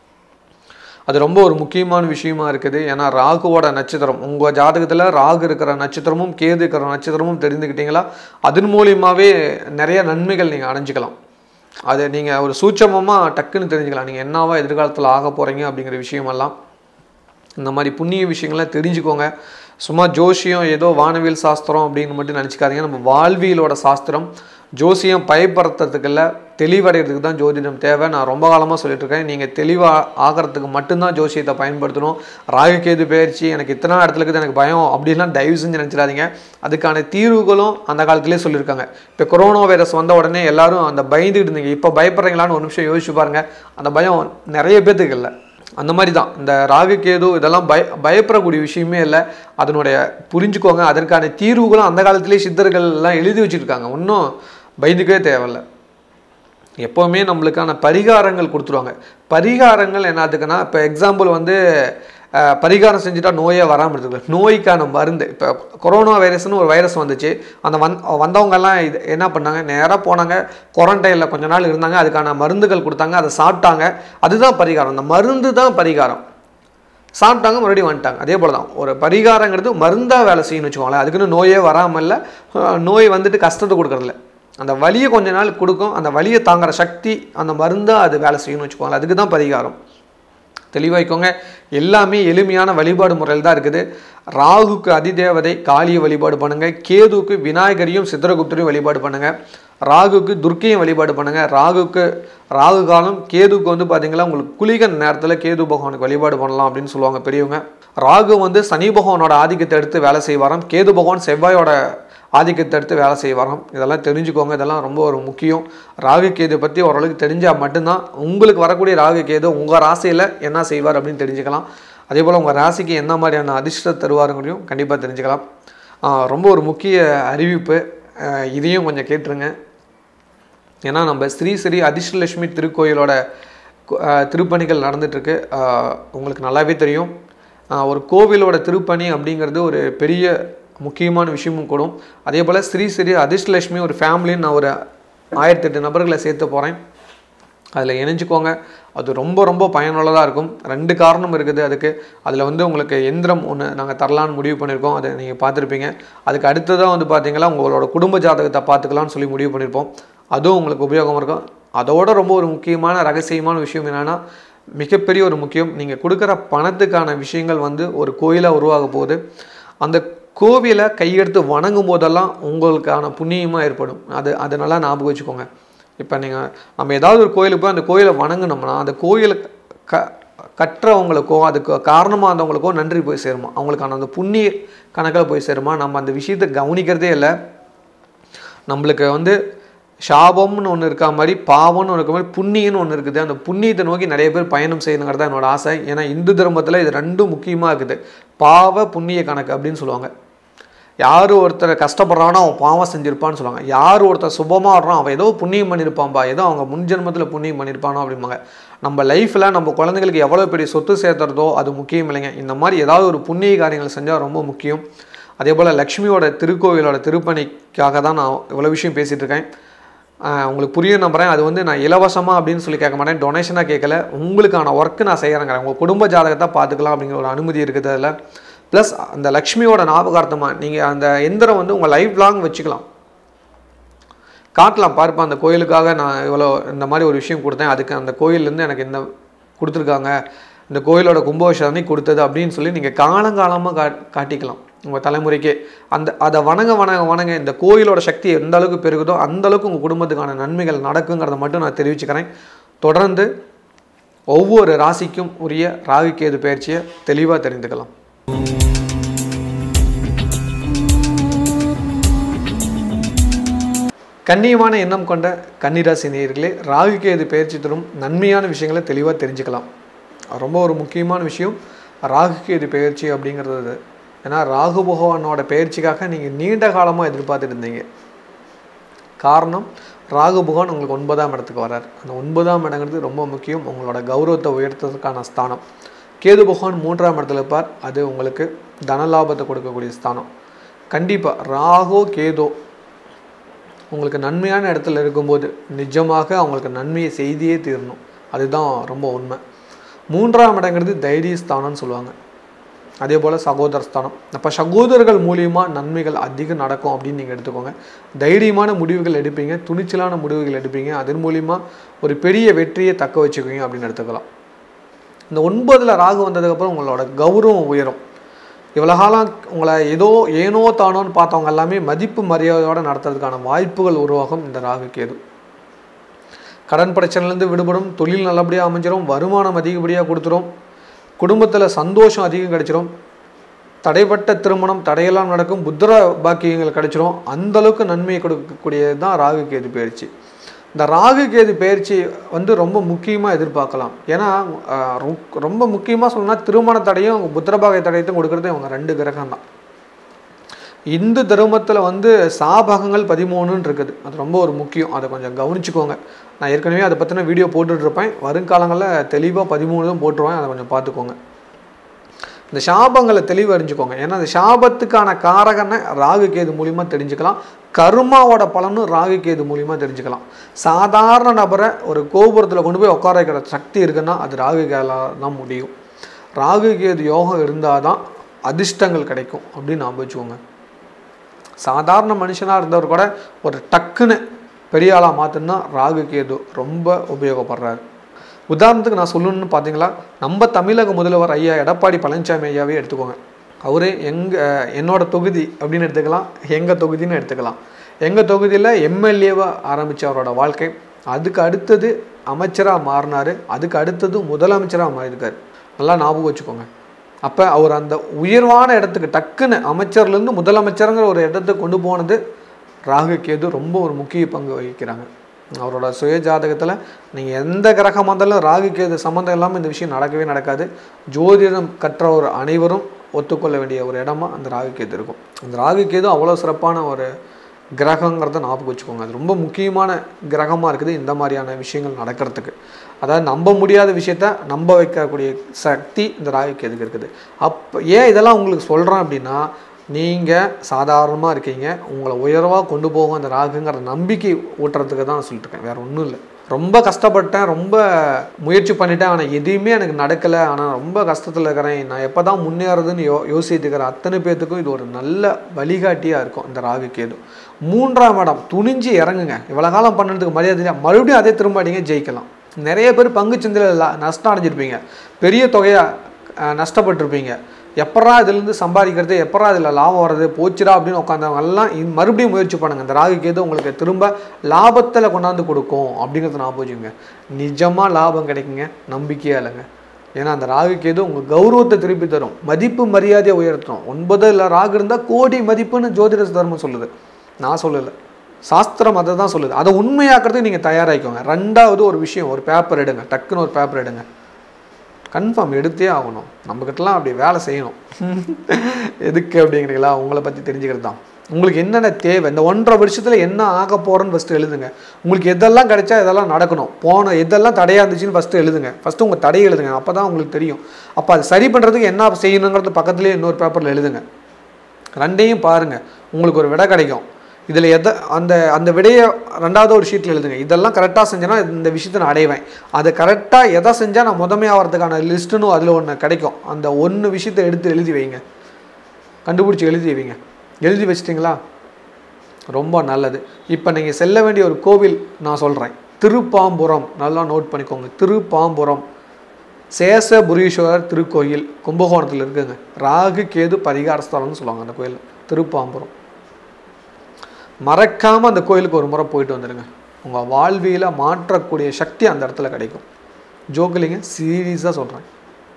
அது ரொம்ப ஒரு முக்கியமான விஷயமா இருக்குது ஏன்னா ராகுவோட நட்சத்திரம் உங்கள் ஜாதகத்தில் ராகு இருக்கிற நட்சத்திரமும் கேது இருக்கிற நட்சத்திரமும் தெரிந்துக்கிட்டீங்களா அதன் மூலியமாகவே நிறைய நன்மைகள் நீங்கள் அடைஞ்சிக்கலாம் அது நீங்கள் ஒரு சூட்சமமாக டக்குன்னு தெரிஞ்சுக்கலாம் நீங்கள் என்னவா எதிர்காலத்தில் ஆக போகிறீங்க அப்படிங்கிற விஷயமெல்லாம் இந்த மாதிரி புண்ணிய விஷயங்கள்லாம் தெரிஞ்சுக்கோங்க சும்மா ஜோசியம் ஏதோ வானவியல் சாஸ்திரம் அப்படின்னு மட்டும் நினச்சிக்காதீங்க நம்ம வாழ்வியலோட சாஸ்திரம் ஜோசியம் பயப்படுத்துறதுக்கு இல்லை தெளிவடைகிறதுக்கு தான் ஜோதிடம் தேவை நான் ரொம்ப காலமாக சொல்லிட்டு இருக்கேன் நீங்கள் தெளிவாக ஆகிறதுக்கு மட்டும்தான் ஜோசியத்தை பயன்படுத்தணும் ராகுகேது பயிற்சி எனக்கு இத்தனை இடத்துல இருக்குது எனக்கு பயம் அப்படிலாம் தயவு செஞ்சு நினச்சிடாதீங்க அதுக்கான தீர்வுகளும் அந்த காலத்திலே சொல்லியிருக்காங்க இப்போ கொரோனா வைரஸ் வந்த உடனே எல்லாரும் அந்த பயந்துக்கிட்டு இருந்தீங்க இப்போ பயப்படுறீங்களான்னு ஒரு நிமிஷம் யோசிச்சு பாருங்க அந்த பயம் நிறைய பேத்துக்கு இல்லை அந்த மாதிரி தான் இந்த ராகு கேது இதெல்லாம் பய பயப்படக்கூடிய விஷயமே இல்லை அதனுடைய புரிஞ்சுக்கோங்க அதற்கான தீர்வுகளும் அந்த காலத்திலே சித்தர்கள் எல்லாம் எழுதி வச்சுருக்காங்க ஒன்றும் பயந்துக்கவே தேவையில்ல எப்போவுமே நம்மளுக்கான பரிகாரங்கள் கொடுத்துருவாங்க பரிகாரங்கள் என்னத்துக்குன்னா இப்போ எக்ஸாம்பிள் வந்து அஹ், பரிகாரம் செஞ்சுட்டா நோயே வராமல் இருக்குது நோய்க்கான மருந்து இப்போ கொரோனா வைரஸ்னு ஒரு வைரஸ் வந்துச்சு அந்த வந் வந்தவங்கெல்லாம் இது என்ன பண்ணாங்க நேராக போனாங்க குவாரண்டைனில் கொஞ்ச நாள் இருந்தாங்க அதுக்கான மருந்துகள் கொடுத்தாங்க அதை சாப்பிட்டாங்க அதுதான் பரிகாரம் அந்த மருந்து தான் பரிகாரம் சாப்பிட்டாங்க மறுபடியும் வந்துட்டாங்க அதே போல தான் ஒரு பரிகாரங்கிறது மருந்தாக வேலை செய்யணும்னு வச்சுக்கோங்களேன் அதுக்குன்னு நோயே வராமல் இல்லை அஹ், நோய் வந்துட்டு கஷ்டத்தை கொடுக்கறதில்ல அந்த வலியை கொஞ்ச நாள் கொடுக்கும் அந்த வலியை தாங்குற சக்தி அந்த மருந்தாக அது வேலை செய்யணும்னு வச்சுக்கோங்களேன் அதுக்கு தான் பரிகாரம் தெளிவாய்க்கோங்க எல்லாமே எளிமையான வழிபாடு முறையில் தான் இருக்குது ராகுக்கு அதிதேவதை காளியை வழிபாடு பண்ணுங்க கேதுவுக்கு விநாயகரையும் சித்திரகுப்தரையும் வழிபாடு பண்ணுங்க ராகுக்கு துர்க்கையும் வழிபாடு பண்ணுங்க ராகுக்கு ராகு காலம் கேதுக்கு வந்து பார்த்தீங்கன்னா உங்களுக்கு குளிகன் நேரத்தில் கேது பகவானுக்கு வழிபாடு பண்ணலாம் அப்படின்னு சொல்லுவாங்க பெரியவங்க ராகு வந்து சனி பகவானோட ஆதிக்கத்தை எடுத்து வேலை செய்வாராம் கேது பகவான் செவ்வாயோட ஆதிக்கத்தை எடுத்து வேலை செய்வாராம் இதெல்லாம் தெரிஞ்சுக்கோங்க இதெல்லாம் ரொம்ப ஒரு முக்கியம் ராகு கேது பற்றி ஓரளவுக்கு தெரிஞ்சால் மட்டும்தான் உங்களுக்கு வரக்கூடிய ராகு கேது உங்கள் ராசியில் என்ன செய்வார் அப்படின்னு தெரிஞ்சுக்கலாம் அதே போல் உங்கள் ராசிக்கு என்ன மாதிரியான அதிர்ஷ்டம் தருவாருங்கிறதையும் கண்டிப்பாக தெரிஞ்சுக்கலாம் ஆஹ் ரொம்ப ஒரு முக்கிய அறிவிப்பு ஆஹ் இதையும் கொஞ்சம் கேட்டுருங்க ஏன்னா நம்ம ஸ்ரீ ஸ்ரீ அதிர்ஷ்டலட்சுமி திருக்கோயிலோட கு- ஆஹ் திருப்பணிகள் நடந்துட்டுருக்கு உங்களுக்கு நல்லாவே தெரியும் ஆஹ் ஒரு கோவிலோட திருப்பணி அப்படிங்கிறது ஒரு பெரிய முக்கியமான விஷயமும் கூடும் அதே போல் ஸ்ரீ ஸ்ரீ அதிர்ஷ்டலட்சுமி ஒரு ஃபேமிலின்னு நான் ஒரு ஆயிரத்தெட்டு நபர்களை சேர்த்து போகிறேன் அதில் இணைஞ்சுக்கோங்க அது ரொம்ப ரொம்ப பயனுள்ளதாக இருக்கும் ரெண்டு காரணம் இருக்குது அதுக்கு அதில் வந்து உங்களுக்கு எந்திரம் ஒன்று நாங்கள் தரலான்னு முடிவு பண்ணியிருக்கோம் அதை நீங்கள் பார்த்துருப்பீங்க அதுக்கு அடுத்ததாக வந்து பார்த்தீங்கன்னா உங்களோட குடும்ப ஜாதகத்தை பார்த்துக்கலாம்னு சொல்லி முடிவு பண்ணியிருப்போம் அதுவும் உங்களுக்கு உபயோகமாக இருக்கும் அதோட ரொம்ப ஒரு முக்கியமான ரகசியமான விஷயம் என்னென்னா மிகப்பெரிய ஒரு முக்கியம் நீங்கள் கொடுக்குற பணத்துக்கான விஷயங்கள் வந்து ஒரு கோயிலாக உருவாக போகுது அந்த கோவிலை கையெடுத்து வணங்கும் போதெல்லாம் உங்களுக்கான புண்ணியமாக ஏற்படும் அது அது நல்லா ஞாபகம் வச்சுக்கோங்க இப்போ நீங்கள் நம்ம ஏதாவது ஒரு கோயிலுக்கு போய் அந்த கோயிலை வணங்குனோம்னா அந்த கோயிலை க கட்டுறவங்களுக்கோ அதுக்கு காரணமாக இருந்தவங்களுக்கோ நன்றி போய் சேருமா அவங்களுக்கான அந்த புண்ணிய கணக்கில் போய் சேருமா நம்ம அந்த விஷயத்தை கவனிக்கிறதே இல்லை நம்மளுக்கு வந்து சாபம்னு ஒன்று இருக்கா மாதிரி பாவம்னு ஒன்று இருக்க மாதிரி புண்ணியம்னு ஒன்று இருக்குது அந்த புண்ணியத்தை நோக்கி நிறைய பேர் பயணம் செய்யணுங்கிறது தான் என்னோட ஆசை ஏன்னா இந்து தர்மத்தில் இது ரெண்டும் முக்கியமாக இருக்குது பாவ புண்ணிய கணக்கு அப்படின்னு சொல்லுவாங்க யார் ஒருத்தர் கஷ்டப்படுறானோ அவன் பாவம் செஞ்சிருப்பான்னு சொல்லுவாங்க யார் ஒருத்தர் சுபமாக வர்றான் அவன் ஏதோ புண்ணியம் பண்ணியிருப்பான்பா ஏதோ அவங்க முன்ஜென்மத்தில் புண்ணியம் பண்ணியிருப்பானோ அப்படிம்பாங்க நம்ம லைஃப்பில் நம்ம குழந்தைங்களுக்கு எவ்வளோ பெரிய சொத்து சேர்த்துறதோ அது முக்கியம் இல்லைங்க இந்த மாதிரி ஏதாவது ஒரு புண்ணிய காரியங்கள் செஞ்சால் ரொம்ப முக்கியம் அதே போல் லக்ஷ்மியோட திருக்கோவிலோட திருப்பணிக்காக தான் நான் இவ்வளோ விஷயம் பேசிகிட்டு இருக்கேன் ஆஹ் உங்களுக்கு புரியும் நம்புறேன் அது வந்து நான் இலவசமாக அப்படின்னு சொல்லி கேட்க மாட்டேன் டொனேஷனாக கேட்கல உங்களுக்கான ஒர்க்கு நான் செய்கிறேங்கிறேன் உங்கள் குடும்ப ஜாதகத்தை பார்த்துக்கலாம் அப்படிங்கிற ஒரு அனுமதி இருக்குது அதில் ப்ளஸ் அந்த லக்ஷ்மியோட ஞாபகார்த்தமாக நீங்கள் அந்த எந்திரம் வந்து உங்கள் லைஃப் லாங் வச்சுக்கலாம் காட்டலாம் பார்ப்பேன் அந்த கோயிலுக்காக நான் இவ்வளோ இந்த மாதிரி ஒரு விஷயம் கொடுத்தேன் அதுக்கு அந்த கோயிலேருந்து எனக்கு இந்த கொடுத்துருக்காங்க இந்த கோயிலோட கும்பாபிஷேகமே கொடுத்தது அப்படின்னு சொல்லி நீங்கள் காலங்காலமாக கா காட்டிக்கலாம் உங்கள் தலைமுறைக்கே அந்த அதை வணங்க வணங்க வணங்க இந்த கோயிலோட சக்தி எந்த அளவுக்கு பெருகுதோ அந்த அளவுக்கு உங்கள் குடும்பத்துக்கான நன்மைகள் நடக்குங்கிறத மட்டும் நான் தெரிவிச்சுக்கிறேன் தொடர்ந்து ஒவ்வொரு ராசிக்கும் உரிய ராகு கேது பயிற்சியை தெளிவாக தெரிந்துக்கலாம் கண்ணியமான எண்ணம் கொண்ட கன்னிராசி நேயர்களே ராகு கேது பயிற்சி தரும் நன்மையான விஷயங்களை தெளிவாக தெரிஞ்சுக்கலாம் ரொம்ப ஒரு முக்கியமான விஷயம் ராகு கேது பயிற்சி அப்படிங்கிறது ஏன்னா ராகு பகவானோட பயிற்சிக்காக நீங்கள் நீண்ட காலமாக எதிர்பார்த்துட்டு இருந்தீங்க காரணம் ராகு பகவான் உங்களுக்கு ஒன்பதாம் இடத்துக்கு வரார் அந்த ஒன்பதாம் இடங்கிறது ரொம்ப முக்கியம் உங்களோட கௌரவத்தை உயர்த்துறதுக்கான ஸ்தானம் கேது பகவான் மூன்றாம் இடத்துல இருப்பார் அது உங்களுக்கு தனலாபத்தை கொடுக்கக்கூடிய ஸ்தானம் கண்டிப்பாக ராகோ கேதோ உங்களுக்கு நன்மையான இடத்துல இருக்கும்போது நிஜமாக அவங்களுக்கு நன்மையை செய்தியே தீரணும் அதுதான் ரொம்ப உண்மை மூன்றாம் இடங்கிறது தைரிய ஸ்தானம்னு சொல்லுவாங்க அதே போல் சகோதர ஸ்தானம் அப்போ சகோதரர்கள் மூலியமாக நன்மைகள் அதிகம் நடக்கும் அப்படின்னு நீங்கள் எடுத்துக்கோங்க தைரியமான முடிவுகள் எடுப்பீங்க துணிச்சலான முடிவுகள் எடுப்பீங்க அதன் மூலிமா ஒரு பெரிய வெற்றியை தக்க வச்சுக்குவீங்க அப்படின்னு எடுத்துக்கலாம் இந்த ஒன்பதில் ராகு வந்ததுக்கப்புறம் உங்களோட கௌரவம் உயரும் இவ்வளோ காலம் உங்களை ஏதோ ஏனோ தானோன்னு பார்த்தவங்க எல்லாமே மதிப்பு மரியாதையோடு நடத்துறதுக்கான வாய்ப்புகள் உருவாகும் இந்த ராகு கேது கடன் பிரச்சனைலேருந்து விடுபடும் தொழில் நல்லபடியாக அமைஞ்சிரும் வருமானம் அதிகப்படியாக கொடுத்துரும் குடும்பத்தில் சந்தோஷம் அதிகம் கிடைச்சிரும் தடைப்பட்ட திருமணம் தடையெல்லாம் நடக்கும் புத்திர பாக்கியங்கள் கிடைச்சிரும் அந்த அளவுக்கு நன்மையை கொடுக்கக்கூடியது தான் ராகு கேது பயிற்சி இந்த ராகு கேது பயிற்சி வந்து ரொம்ப முக்கியமாக எதிர்பார்க்கலாம் ஏன்னா ஆஹ், ரொ- ரொம்ப முக்கியமாக சொல்லணும்னா திருமண தடையும் புத்திரபாக தடையத்தையும் கொடுக்கறது இவங்க ரெண்டு கிரகம் தான் இந்து தர்மத்தில் வந்து சாபகங்கள் பதிமூணுன்னு இருக்குது அது ரொம்ப ஒரு முக்கியம் அதை கொஞ்சம் கவனிச்சுக்கோங்க நான் ஏற்கனவே அதை பற்றின வீடியோ போட்டுட்ருப்பேன் வருங்காலங்களில் தெளிவாக பதிமூணு தான் போட்டுருவேன் அதை கொஞ்சம் பார்த்துக்கோங்க இந்த சாபங்களை தெளிவு அறிஞ்சுக்கோங்க ஏன்னா அந்த சாபத்துக்கான காரகனை ராகு கேது மூலிமா தெரிஞ்சுக்கலாம் கர்மாவோட பலனும் ராகு கேது மூலிமா தெரிஞ்சுக்கலாம் சாதாரண நபரை ஒரு கோபுரத்தில் கொண்டு போய் உட்கார வைக்கிற சக்தி இருக்குன்னா அது ராகு கேதால தான் முடியும் ராகு கேது யோகம் இருந்தால் தான் அதிர்ஷ்டங்கள் கிடைக்கும் அப்படின்னு நான் வச்சுக்கோங்க சாதாரண மனுஷனாக இருந்தவர் கூட ஒரு டக்குன்னு பெரிய ஆளாக மாற்றணும்னா ராகு கேது ரொம்ப உபயோகப்படுறாரு உதாரணத்துக்கு நான் சொல்லணும்னு பார்த்தீங்களா நம்ம தமிழக முதல்வர் ஐயா எடப்பாடி பழனிசாமி ஐயாவே எடுத்துக்கோங்க அவரு எங்கள் என்னோட தொகுதி அப்படின்னு எடுத்துக்கலாம் எங்கள் தொகுதின்னு எடுத்துக்கலாம் எங்கள் தொகுதியில் எம்எல்ஏவாக ஆரம்பித்த அவரோட வாழ்க்கை அதுக்கு அடுத்தது அமைச்சராக மாறினார் அதுக்கு அடுத்தது முதலமைச்சராக மாறியிருக்காரு நல்லா ஞாபகம் வச்சுக்கோங்க அப்போ அவர் அந்த உயர்வான இடத்துக்கு டக்குன்னு அமைச்சர்லேருந்து முதலமைச்சருங்கிற ஒரு இடத்துக்கு கொண்டு போனது ராகு கேது ரொம்ப ஒரு முக்கிய பங்கு வகிக்கிறாங்க அவரோட சுய ஜாதகத்தில் நீங்கள் எந்த கிரகமாக இருந்தாலும் ராகு கேது சம்மந்தம் இல்லாமல் இந்த விஷயம் நடக்கவே நடக்காது ஜோதிடம் கற்ற ஒரு அனைவரும் ஒத்துக்கொள்ள வேண்டிய ஒரு இடமா அந்த ராகு கேது இருக்கும் அந்த ராகு கேது அவ்வளோ சிறப்பான ஒரு கிரகங்கிறத ஞாபகம் வச்சுக்கோங்க அது ரொம்ப முக்கியமான கிரகமாக இருக்குது இந்த மாதிரியான விஷயங்கள் நடக்கிறதுக்கு அதாவது நம்ப முடியாத விஷயத்த நம்ப வைக்கக்கூடிய சக்தி இந்த ராகு கேதுக்கு இருக்குது அப்போ ஏன் இதெல்லாம் உங்களுக்கு சொல்கிறேன் அப்படின்னா நீங்கள் சாதாரணமாக இருக்கீங்க உங்களை உயர்வாக கொண்டு போகும் அந்த ராகுங்கிற நம்பிக்கை ஊட்டுறதுக்கு தான் நான் சொல்லிட்டு இருக்கேன் வேறு ஒன்றும் இல்லை ரொம்ப கஷ்டப்பட்டேன் ரொம்ப முயற்சி பண்ணிட்டேன் ஆனால் எதுவுமே எனக்கு நடக்கலை ஆனால் ரொம்ப கஷ்டத்தில் இருக்கிறேன் நான் எப்போ தான் முன்னேறதுன்னு யோ யோசிச்சுட்டு இருக்கிற அத்தனை பேர்த்துக்கும் இது ஒரு நல்ல வழிகாட்டியாக இருக்கும் இந்த ராகு கேது மூன்றாம் இடம் துணிஞ்சு இறங்குங்க இவ்வளோ காலம் பண்ணதுக்கு மரியாதை இல்லை மறுபடியும் அதே திரும்ப அடிங்க ஜெயிக்கலாம் நிறைய பேர் பங்குச்சந்தையில் ல- நஷ்டம் அடைஞ்சிருப்பீங்க பெரிய தொகையாக நஷ்டப்பட்டிருப்பீங்க எப்பரா இதுலேருந்து சம்பாதிக்கிறது எப்பரா இதில் லாபம் வர்றது போச்சுடா அப்படின்னு உட்காந்தவங்க எல்லாம் இ- மறுபடியும் முயற்சி பண்ணுங்க இந்த ராகு கேது உங்களுக்கு திரும்ப லாபத்தில் கொண்டாந்து கொடுக்கும் அப்படிங்கிறத ஞாபகம் வச்சுக்கோங்க நிஜமாக லாபம் கிடைக்குங்க நம்பிக்கையாக இல்லைங்க ஏன்னா அந்த ராகு கேது உங்கள் கௌரவத்தை திருப்பி தரும் மதிப்பு மரியாதையை உயர்த்தும் ஒன்பது இல்லை ராகு இருந்தால் கோடி மதிப்புன்னு ஜோதிட தர்மம் சொல்லுது நான் சொல்லலை சாஸ்திரம் அதை தான் சொல்லுது அதை உண்மையாக்குறதுக்கு நீங்கள் தயாராகிக்கோங்க ரெண்டாவது ஒரு விஷயம் ஒரு பேப்பர் எடுங்க டக்குன்னு ஒரு பேப்பர் எடுங்க கன்ஃபார்ம் எடுத்தே ஆகணும் நம்மக்கிட்டலாம் அப்படி வேலை செய்யணும் எதுக்கு அப்படிங்கிறீங்களா உங்களை பற்றி தெரிஞ்சுக்கிறது தான் உங்களுக்கு என்னென்ன தேவை இந்த ஒன்றரை வருஷத்தில் என்ன ஆக போகிறோன்னு ஃபஸ்ட்டு எழுதுங்க உங்களுக்கு எதெல்லாம் கிடைச்சா இதெல்லாம் நடக்கணும் போன எதெல்லாம் தடையாக இருந்துச்சுன்னு ஃபஸ்ட்டு எழுதுங்க ஃபஸ்ட்டு உங்கள் தடையை எழுதுங்க அப்போ தான் உங்களுக்கு தெரியும் அப்போ அது சரி பண்ணுறதுக்கு என்ன செய்யணுங்கிறது பக்கத்துலேயே இன்னொரு பேப்பரில் எழுதுங்க ரெண்டையும் பாருங்கள் உங்களுக்கு ஒரு விடை கிடைக்கும் இதில் எதை அந்த அந்த விடையை ரெண்டாவது ஒரு ஷீட்டில் எழுதுங்க இதெல்லாம் கரெக்டாக செஞ்சேன்னா இந்த விஷயத்தை நான் அடைவேன் அது கரெக்டாக எதை செஞ்சால் நான் முதமே ஆகிறதுக்கான லிஸ்ட்டுன்னு அதில் ஒன்று கிடைக்கும் அந்த ஒன்று விஷயத்தை எடுத்து எழுதி வைங்க கண்டுபிடிச்சி எழுதி வைங்க எழுதி வச்சிட்டிங்களா ரொம்ப நல்லது இப்போ நீங்கள் செல்ல வேண்டிய ஒரு கோவில் நான் சொல்கிறேன் திருப்பாம்புரம் நல்லா நோட் பண்ணிக்கோங்க திருப்பாம்புரம் சேஷபுரீஸ்வரர் திருக்கோயில் கும்பகோணத்தில் இருக்குங்க ராகு கேது பரிகார ஸ்தலம்னு சொல்லுவாங்க அந்த கோயில் திருப்பாம்புரம் மறக்காமல் அந்த கோயிலுக்கு ஒரு முறை போயிட்டு வந்துடுங்க உங்கள் வாழ்வியல மாற்றக்கூடிய சக்தி அந்த இடத்துல கிடைக்கும் ஜோக்கிலிங்க சீரியஸாக சொல்கிறேன்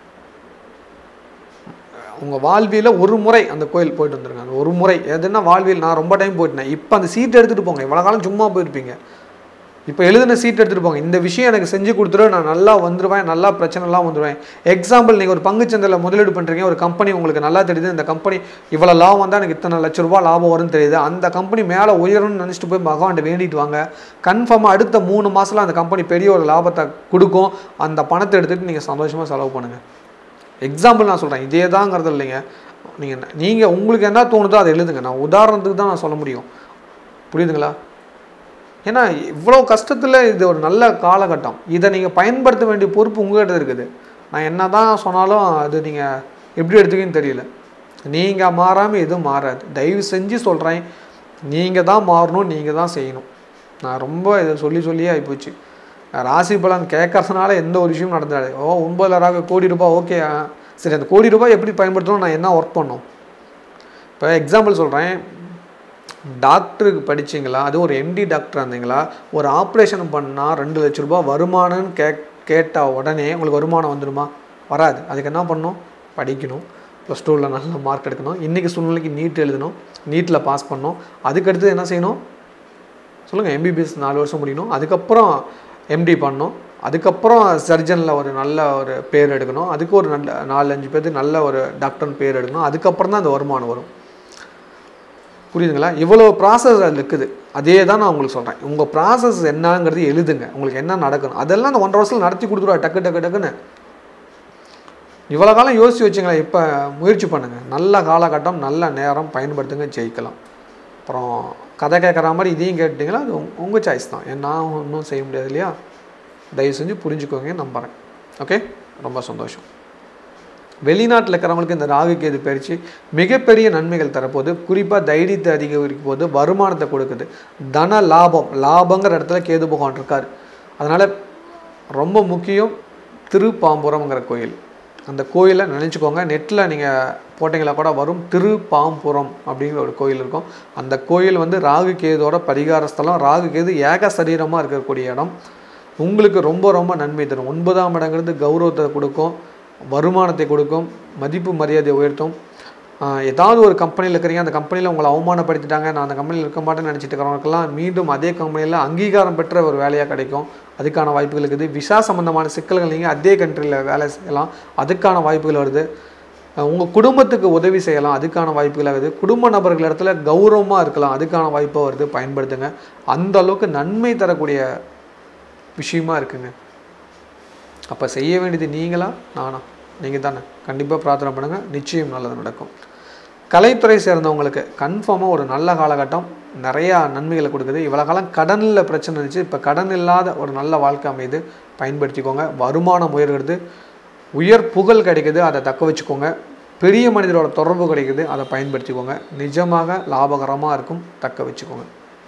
உங்கள் வாழ்வியல ஒரு முறை அந்த கோயில் போயிட்டு வந்துருங்க அந்த ஒரு முறை எதுனா வாழ்வியல் நான் ரொம்ப டைம் போயிட்டேன் இப்போ அந்த சீட் எடுத்துகிட்டு போங்க இவ்வளோ காலம் சும்மா போயிருப்பீங்க இப்போ எழுதின சீட் எடுத்துகிட்டு போங்க இந்த விஷயம் எனக்கு செஞ்சு கொடுத்துரு நான் நல்லா வந்துடுவேன் நல்லா பிரச்சனைலாம் வந்துடுவேன் எக்ஸாம்பிள் நீங்கள் ஒரு பங்குச்சந்தையில் முதலீடு பண்ணுறீங்க ஒரு கம்பெனி உங்களுக்கு நல்லா தெரியுது இந்த கம்பெனி இவ்வளோ லாபம் வந்தால் எனக்கு இத்தனை லட்ச ரூபா லாபம் வரும்னு தெரியுது அந்த கம்பெனி மேலே உயரும்னு நினச்சிட்டு போய் பகவான்கிட்ட வேண்டிட்டு வாங்க கன்ஃபார்மாக அடுத்த மூணு மாதத்தில் அந்த கம்பெனி பெரிய ஒரு லாபத்தை கொடுக்கும் அந்த பணத்தை எடுத்துகிட்டு நீங்கள் சந்தோஷமாக செலவு பண்ணுங்கள் எக்ஸாம்பிள் நான் சொல்கிறேன் இதே தாங்கிறது இல்லைங்க நீங்கள் நீங்கள் உங்களுக்கு என்ன தோணுதோ அதை எழுதுங்க நான் உதாரணத்துக்கு தான் நான் சொல்ல முடியும் புரியுதுங்களா ஏன்னா இவ்வளோ கஷ்டத்தில் இது ஒரு நல்ல காலகட்டம் இதை நீங்கள் பயன்படுத்த வேண்டிய பொறுப்பு உங்கள்கிட்ட இருக்குது நான் என்ன தான் சொன்னாலும் அது நீங்கள் எப்படி எடுத்துக்கின்னு தெரியல நீங்கள் மாறாமல் எதுவும் மாறாது தயவு செஞ்சு சொல்கிறேன் நீங்கள் தான் மாறணும் நீங்கள் தான் செய்யணும் நான் ரொம்ப இதை சொல்லி சொல்லியே ஆகிப்போச்சு ராசி பலன் கேட்கறதுனால எந்த ஒரு விஷயமும் நடந்தாது ஓ ஒன்பது ராக கோடி ரூபாய் ஓகே சரி அந்த கோடி ரூபாய் எப்படி பயன்படுத்தணும் நான் என்ன ஒர்க் பண்ணணும் இப்போ எக்ஸாம்பிள் சொல்கிறேன் டாக்டருக்கு படிச்சீங்களா அது ஒரு எம்டி டாக்டர் இருந்தீங்களா ஒரு ஆப்ரேஷன் பண்ணால் ரெண்டு லட்ச ரூபாய் வருமானம்னு கே கேட்ட உடனே உங்களுக்கு வருமானம் வந்துடுமா வராது அதுக்கு என்ன பண்ணணும் படிக்கணும் ப்ளஸ் டூவில் நல்ல மார்க் எடுக்கணும் இன்றைக்கி சூழ்நிலைக்கு நீட் எழுதணும் நீட்டில் பாஸ் பண்ணணும் அதுக்கடுத்து என்ன செய்யணும் சொல்லுங்கள் எம்பிபிஎஸ் நாலு வருஷம் முடியணும் அதுக்கப்புறம் எம்டி பண்ணணும் அதுக்கப்புறம் சர்ஜனில் ஒரு நல்ல ஒரு பேர் எடுக்கணும் அதுக்கு ஒரு நல்ல நாலு அஞ்சு பேருக்கு நல்ல ஒரு டாக்டர்னு பேர் எடுக்கணும் அதுக்கப்புறம் தான் அந்த வருமானம் வரும் புரியுதுங்களா இவ்வளோ ப்ராசஸ் அதில் இருக்குது அதே தான் நான் உங்களுக்கு சொல்கிறேன் உங்கள் ப்ராசஸ் என்னங்கிறது எழுதுங்க உங்களுக்கு என்ன நடக்கணும் அதெல்லாம் அந்த ஒன்றரை வருஷத்தில் நடத்தி கொடுத்துருவா டக்கு டக்கு டக்குன்னு இவ்வளோ காலம் யோசிச்சு வச்சுங்களேன் இப்போ முயற்சி பண்ணுங்கள் நல்ல காலகட்டம் நல்ல நேரம் பயன்படுத்துங்க ஜெயிக்கலாம் அப்புறம் கதை கேட்குற மாதிரி இதையும் கேட்டிங்களா அது உங்கள் சாய்ஸ் தான் ஏன் நான் ஒன்றும் செய்ய முடியாது இல்லையா தயவு செஞ்சு புரிஞ்சுக்கோங்க நம்புகிறேன் ஓகே ரொம்ப சந்தோஷம் வெளிநாட்டில் இருக்கிறவங்களுக்கு இந்த ராகு கேது பயிற்சி மிகப்பெரிய நன்மைகள் தரப்போகுது குறிப்பாக தைரியத்தை அதிகரிக்கும் போது வருமானத்தை கொடுக்குது தன லாபம் லாபங்கிற இடத்துல கேது பகவான் இருக்கார் அதனால் ரொம்ப முக்கியம் திருப்பாம்புரம்ங்கிற கோயில் அந்த கோயிலை நினச்சிக்கோங்க நெட்டில் நீங்கள் போட்டிங்களா கூட வரும் திருப்பாம்புரம் அப்படிங்கிற ஒரு கோயில் இருக்கும் அந்த கோயில் வந்து ராகு கேதோட பரிகார ஸ்தலம் ராகு கேது ஏக சரீரமாக இருக்கக்கூடிய இடம் உங்களுக்கு ரொம்ப ரொம்ப நன்மை தரும் ஒன்பதாம் இடங்கிறது கௌரவத்தை கொடுக்கும் வருமானத்தை கொடுக்கும் மதிப்பு மரியாதையை உயர்த்தும் ஆஹ் ஏதாவது ஒரு கம்பெனியில் இருக்கிறீங்க அந்த கம்பெனியில் உங்களை அவமானப்படுத்திட்டாங்க நான் அந்த கம்பெனியில் இருக்க மாட்டேன்னு நினச்சிட்டு இருக்கிறவங்களுக்கெல்லாம் மீண்டும் அதே கம்பெனியில் அங்கீகாரம் பெற்ற ஒரு வேலையாக கிடைக்கும் அதுக்கான வாய்ப்புகள் இருக்குது விசா சம்மந்தமான சிக்கல்கள் நீங்கள் அதே கண்ட்ரியில் வேலை செய்யலாம் அதுக்கான வாய்ப்புகள் வருது உங்கள் குடும்பத்துக்கு உதவி செய்யலாம் அதுக்கான வாய்ப்புகள் ஆகுது குடும்ப நபர்கள் இடத்துல கௌரவமாக இருக்கலாம் அதுக்கான வாய்ப்பாக வருது பயன்படுத்துங்க அந்த அளவுக்கு நன்மை தரக்கூடிய விஷயமா இருக்குங்க அப்போ செய்ய வேண்டியது நீங்களா நானா நீங்கள் தானே கண்டிப்பாக பிரார்த்தனை பண்ணுங்கள் நிச்சயம் நல்லது நடக்கும் கலைத்துறை சேர்ந்தவங்களுக்கு கன்ஃபார்மாக ஒரு நல்ல காலகட்டம் நிறையா நன்மைகளை கொடுக்குது இவ்வளோ காலம் கடனில் பிரச்சனை இருந்துச்சு இப்போ கடன் இல்லாத ஒரு நல்ல வாழ்க்கை அமையுது பயன்படுத்திக்கோங்க வருமானம் உயர்கிறது உயர் புகழ் கிடைக்குது அதை தக்க வச்சுக்கோங்க பெரிய மனிதரோட தொடர்பு கிடைக்குது அதை பயன்படுத்திக்கோங்க நிஜமாக லாபகரமாக இருக்கும் தக்க வச்சுக்கோங்க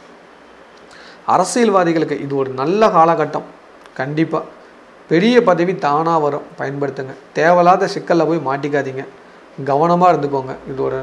அரசியல்வாதிகளுக்கு இது ஒரு நல்ல காலகட்டம் கண்டிப்பாக பெரிய பதவி தானாக வரும் பயன்படுத்துங்க தேவையில்லாத சிக்கலில் போய் மாட்டிக்காதீங்க கவனமாக இருந்துக்கோங்க இது ஒரு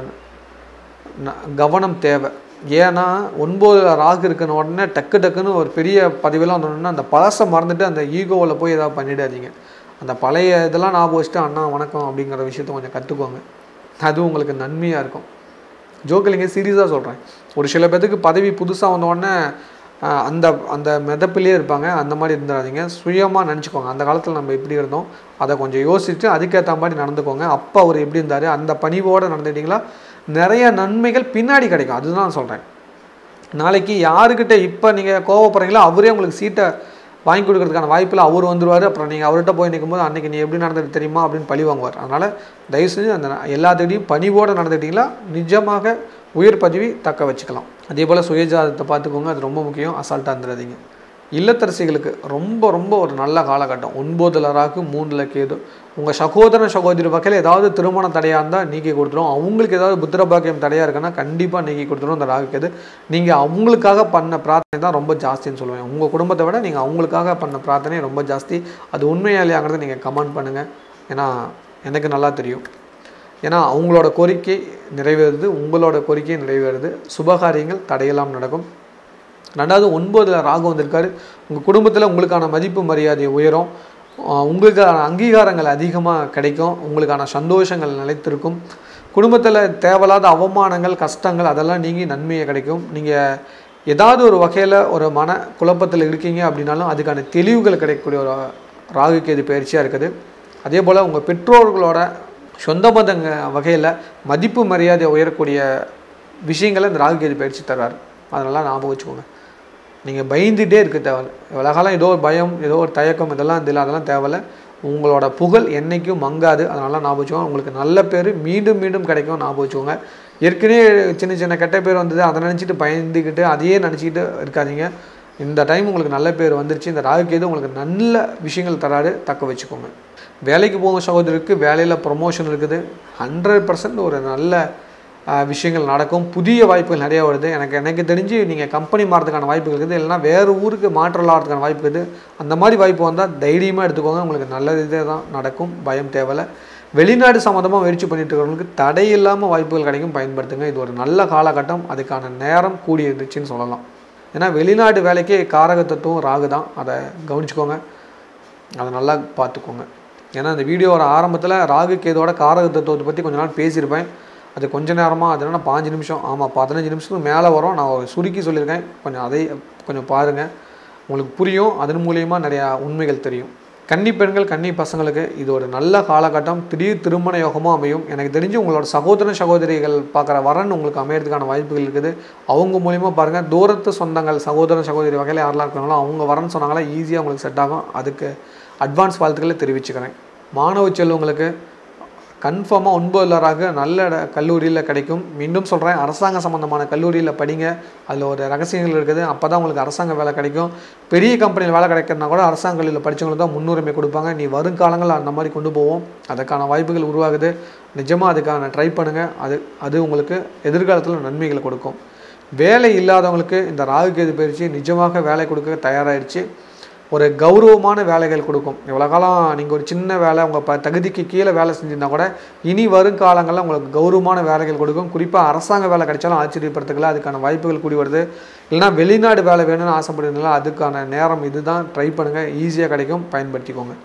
ந- கவனம் தேவை ஏன்னா ஒன்பது ராகு இருக்கிற உடனே டக்கு டக்குன்னு ஒரு பெரிய பதவியெல்லாம் வந்தோடனே அந்த பழசை மறந்துட்டு அந்த ஈகோவில் போய் ஏதாவது பண்ணிடாதீங்க அந்த பழைய இதெல்லாம் ஞாபகம் வச்சுட்டு அண்ணா வணக்கம் அப்படிங்கிற விஷயத்த கொஞ்சம் கற்றுக்கோங்க அது உங்களுக்கு நன்மையாக இருக்கும் ஜோக்கலிங்க சீரியஸாக சொல்கிறேன் ஒரு சில பேத்துக்கு பதவி புதுசாக வந்த உடனே ஆஹ், அந்த அந்த மிதப்பிலே இருப்பாங்க அந்த மாதிரி இருந்துடாதீங்க சுயமாக நினச்சிக்கோங்க அந்த காலத்தில் நம்ம எப்படி இருந்தோம் அதை கொஞ்சம் யோசிச்சுட்டு அதுக்கேற்ற மாதிரி நடந்துக்கோங்க அப்பா அவர் எப்படி இருந்தார் அந்த பணிவோடு நடந்துக்கிட்டீங்களா நிறைய நன்மைகள் பின்னாடி கிடைக்கும் அதுதான் நான் சொல்கிறேன் நாளைக்கு யாருக்கிட்ட இப்போ நீங்கள் கோவப்படுறீங்களோ அவரே உங்களுக்கு சீட்டை வாங்கி கொடுக்கறதுக்கான வாய்ப்பில் அவர் வந்துருவார் அப்புறம் நீங்கள் அவர்கிட்ட போய் நிற்கும்போது அன்றைக்கி நீ எப்படி நடந்தது தெரியுமா அப்படின்னு பழி வாங்குவார் அதனால் தயவு செஞ்சு அந்த எல்லாத்துக்கிட்டையும் பணிவோடு நடந்துக்கிட்டீங்களா நிஜமாக உயர் பதவி தக்க வச்சுக்கலாம் அதே போல் சுயஜாதத்தை பார்த்துக்கோங்க அது ரொம்ப முக்கியம் அசால்ட்டாக இருந்துடாதீங்க இல்லத்தரசிகளுக்கு ரொம்ப ரொம்ப ஒரு நல்ல காலகட்டம் ஒன்பதுல ராகு மூணுல கேது உங்கள் சகோதரன் சகோதரி வகையில் ஏதாவது திருமண தடையாக இருந்தால் நீக்கி கொடுத்துரும் அவங்களுக்கு ஏதாவது புத்திர பாக்கியம் தடையாக இருக்குன்னா கண்டிப்பாக நீக்கி கொடுத்துரும் அந்த ராகு கேது நீங்கள் அவங்களுக்காக பண்ண பிரார்த்தனை தான் ரொம்ப ஜாஸ்தின்னு சொல்லுவேன் உங்கள் குடும்பத்தை விட நீங்கள் அவங்களுக்காக பண்ண பிரார்த்தனை ரொம்ப ஜாஸ்தி அது உண்மையாலையாங்கிறத நீங்கள் கமெண்ட் பண்ணுங்கள் ஏன்னா எனக்கு நல்லா தெரியும் ஏன்னா அவங்களோட கோரிக்கை நிறைவேறுது உங்களோட கோரிக்கை நிறைவேறுது சுபகாரியங்கள் தடையெல்லாம் நடக்கும் ரெண்டாவது ஒன்பதில் ராகு வந்திருக்காரு உங்கள் குடும்பத்தில் உங்களுக்கான மதிப்பு மரியாதை உயரும் ஆஹ் உங்களுக்கான அங்கீகாரங்கள் அதிகமாக கிடைக்கும் உங்களுக்கான சந்தோஷங்கள் நிலைத்திருக்கும் குடும்பத்தில் தேவையில்லாத அவமானங்கள் கஷ்டங்கள் அதெல்லாம் நீங்கி நன்மையை கிடைக்கும் நீங்கள் ஏதாவது ஒரு வகையில் ஒரு மன குழப்பத்தில் இருக்கீங்க அப்படின்னாலும் அதுக்கான தெளிவுகள் கிடைக்கக்கூடிய ஒரு ராகு கேது பயிற்சியாக இருக்குது அதே போல் உங்கள் பெற்றோர்களோட சொந்த பந்தங்க வகையில் மதிப்பு மரியாதை உயரக்கூடிய விஷயங்களை இந்த ராகு கேது பயிற்சி தர்றாரு அதெல்லாம் ஞாபகம் வச்சுக்கோங்க நீங்கள் பயந்துகிட்டே இருக்க தேவையில்ல இவ்வளோ காலம் ஏதோ ஒரு பயம் ஏதோ ஒரு தயக்கம் இதெல்லாம் இதில் அதெல்லாம் தேவையில்ல உங்களோட புகழ் என்றைக்கும் மங்காது அதனால ஞாபகம் வச்சுக்கோங்க உங்களுக்கு நல்ல பேர் மீண்டும் மீண்டும் கிடைக்கும் ஞாபகம் வச்சுக்கோங்க ஏற்கனவே சின்ன சின்ன கெட்ட பேர் வந்தது அதை நினச்சிட்டு பயந்துக்கிட்டு அதையே நினச்சிக்கிட்டு இருக்காதீங்க இந்த டைம் உங்களுக்கு நல்ல பேர் வந்துருச்சு இந்த ராகுக்கேது உங்களுக்கு நல்ல விஷயங்கள் தராரு தக்க வச்சுக்கோங்க வேலைக்கு போகும் சகோதரருக்கு வேலையில் ப்ரொமோஷன் இருக்குது ஹண்ட்ரட் பர்சன்ட் ஒரு நல்ல ஆஹ், விஷயங்கள் நடக்கும் புதிய வாய்ப்புகள் நிறைய வருது எனக்கு எனக்கு தெரிஞ்சு நீங்கள் கம்பெனி மாறதுக்கான வாய்ப்புகள் இருக்குது இல்லைன்னா வேறு ஊருக்கு மாற்றல் ஆகிறதுக்கான வாய்ப்பு இருக்குது அந்த மாதிரி வாய்ப்பு வந்தால் தைரியமாக எடுத்துக்கோங்க உங்களுக்கு நல்ல இதே தான் நடக்கும் பயம் தேவையில்ல வெளிநாடு சம்மந்தமாக முயற்சி பண்ணிட்டு இருக்கிறவங்களுக்கு தடை இல்லாமல் வாய்ப்புகள் கிடைக்கும் பயன்படுத்துங்க இது ஒரு நல்ல காலகட்டம் அதுக்கான நேரம் கூடி இருந்துச்சுன்னு சொல்லலாம் ஏன்னா வெளிநாட்டு வேலைக்கே காரக தத்துவம் ராகு தான் அதை கவனிச்சுக்கோங்க அதை நல்லா பார்த்துக்கோங்க ஏன்னா இந்த வீடியோவோட ஆரம்பத்தில் ராகு கேதோட காரக தத்துவத்தை பற்றி கொஞ்ச நாள் பேசியிருப்பேன் அது கொஞ்ச நேரமாக அது என்னன்னா பாஞ்சு நிமிஷம் ஆமாம் பதினஞ்சு நிமிஷத்துக்கு மேலே வரும் நான் ஒரு சுருக்கி சொல்லியிருக்கேன் கொஞ்சம் அதை கொஞ்சம் பாருங்கள் உங்களுக்கு புரியும் அதன் மூலியமா நிறையா உண்மைகள் தெரியும் கன்னி பெண்கள் கன்னி பசங்களுக்கு இது ஒரு நல்ல காலகட்டம் திடீர் திருமண யோகமும் அமையும் எனக்கு தெரிஞ்சு உங்களோட சகோதரன் சகோதரிகள் பார்க்குற வரன் உங்களுக்கு அமையறதுக்கான வாய்ப்புகள் இருக்குது அவங்க மூலியமாக பாருங்கள் தூரத்து சொந்தங்கள் சகோதரன் சகோதரி வகையில் யாரெல்லாம் இருக்காங்களோ அவங்க வரன்னு சொன்னாங்களா ஈஸியாக உங்களுக்கு செட் ஆகும் அதுக்கு அட்வான்ஸ் வாழ்த்துக்களை தெரிவிச்சுக்கிறேன் மாணவ செல்வங்களுக்கு கன்ஃபார்மாக ஒன்பதுலராக நல்ல இட- கல்லூரியில் கிடைக்கும் மீண்டும் சொல்கிறேன் அரசாங்க சம்மந்தமான கல்லூரியில் படிங்க அதில் ஒரு ரகசியங்கள் இருக்குது அப்போ தான் உங்களுக்கு அரசாங்க வேலை கிடைக்கும் பெரிய கம்பெனியில் வேலை கிடைக்கிறதுனா கூட அரசாங்க கல்லூரியில் படித்தவங்களுக்கு தான் முன்னுரிமை கொடுப்பாங்க நீ வருங்காலங்களில் அந்த மாதிரி கொண்டு போவோம் அதுக்கான வாய்ப்புகள் உருவாகுது நிஜமாக அதுக்கான ட்ரை பண்ணுங்கள் அது அது உங்களுக்கு எதிர்காலத்தில் நன்மைகளை கொடுக்கும் வேலை இல்லாதவங்களுக்கு இந்த ராகு கேது பயிற்சி நிஜமாக வேலை கொடுக்க தயாராகிடுச்சு ஒரு கௌரவமான வேலைகள் கொடுக்கும் இவ்வளோ காலம் நீங்கள் ஒரு சின்ன வேலை உங்கள் ப தகுதிக்கு கீழே வேலை செஞ்சிருந்தா கூட இனி வரும் காலங்களில் உங்களுக்கு கௌரவமான வேலைகள் கொடுக்கும் குறிப்பாக அரசாங்க வேலை கிடைச்சாலும் ஆச்சரியப்படுறதுக்குல அதுக்கான வாய்ப்புகள் கூடி வருது இல்லைனா வெளிநாடு வேலை வேணும்னு ஆசைப்படுறீங்களா அதுக்கான நேரம் இதுதான் ட்ரை பண்ணுங்கள் ஈஸியாக கிடைக்கும் பயன்படுத்திக்கோங்க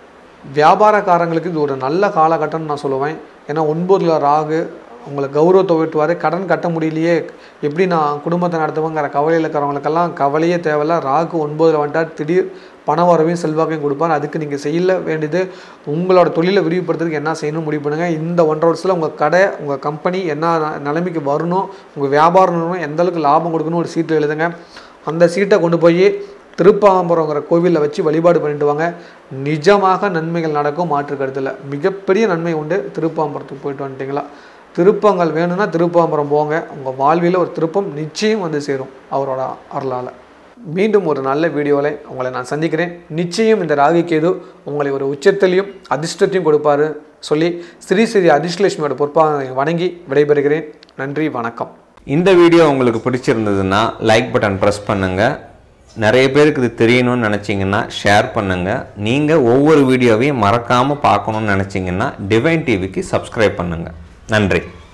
வியாபாரக்காரங்களுக்கு இது ஒரு நல்ல காலகட்டம்னு நான் சொல்லுவேன் ஏன்னா ஒன்பதுல ராகு உங்களை கௌரவத்தை உயர்த்துவார் கடன் கட்ட முடியலையே எப்படி நான் குடும்பத்தை நடத்துவேங்கிற கவலையில் இருக்கிறவங்களுக்கெல்லாம் கவலையே தேவையில்ல ராகு ஒன்பதில் வந்துட்டால் திடீர் பண வரவையும் செல்வாக்கையும் கொடுப்பார் அதுக்கு நீங்கள் செய்ய வேண்டியது உங்களோட தொழிலை விரிவுபடுத்துறதுக்கு என்ன செய்யணும் முடிவு பண்ணுங்கள் இந்த ஒன்றரை வருஷத்தில் உங்கள் கடை உங்கள் கம்பெனி என்ன ந- நிலைமைக்கு வரணும் உங்கள் வியாபாரம் நிறுவனம் எந்த அளவுக்கு லாபம் கொடுக்கணும் ஒரு சீட்டில் எழுதுங்க அந்த சீட்டை கொண்டு போய் திருப்பாம்பரங்கிற கோவிலில் வச்சு வழிபாடு பண்ணிட்டு வாங்க நிஜமாக நன்மைகள் நடக்கும் மாற்று கருத்தில் மிகப்பெரிய நன்மை உண்டு திருப்பாம்பரத்துக்கு போயிட்டு வந்துட்டீங்களா திருப்பங்கள் வேணும்னா திருப்பாம்பரம் போங்க உங்கள் வாழ்வில் ஒரு திருப்பம் நிச்சயம் வந்து சேரும் அவரோட அருளால் மீண்டும் ஒரு நல்ல வீடியோவில் உங்களை நான் சந்திக்கிறேன் நிச்சயம் இந்த ராகு கேது உங்களை ஒரு உச்சத்திலையும் அதிர்ஷ்டத்தையும் கொடுப்பாரு சொல்லி ஸ்ரீ ஸ்ரீ அதிர்ஷ்டலட்சுமியோட பொறுப்பாக வணங்கி விடைபெறுகிறேன் நன்றி வணக்கம் இந்த வீடியோ உங்களுக்கு பிடிச்சிருந்ததுன்னா லைக் பட்டன் ப்ரெஸ் பண்ணுங்கள் நிறைய பேருக்கு இது தெரியணும்னு நினச்சிங்கன்னா ஷேர் பண்ணுங்கள் நீங்கள் ஒவ்வொரு வீடியோவையும் மறக்காமல் பார்க்கணும்னு நினச்சிங்கன்னா டிவைன் டிவிக்கு சப்ஸ்கிரைப் பண்ணுங்கள் நன்றி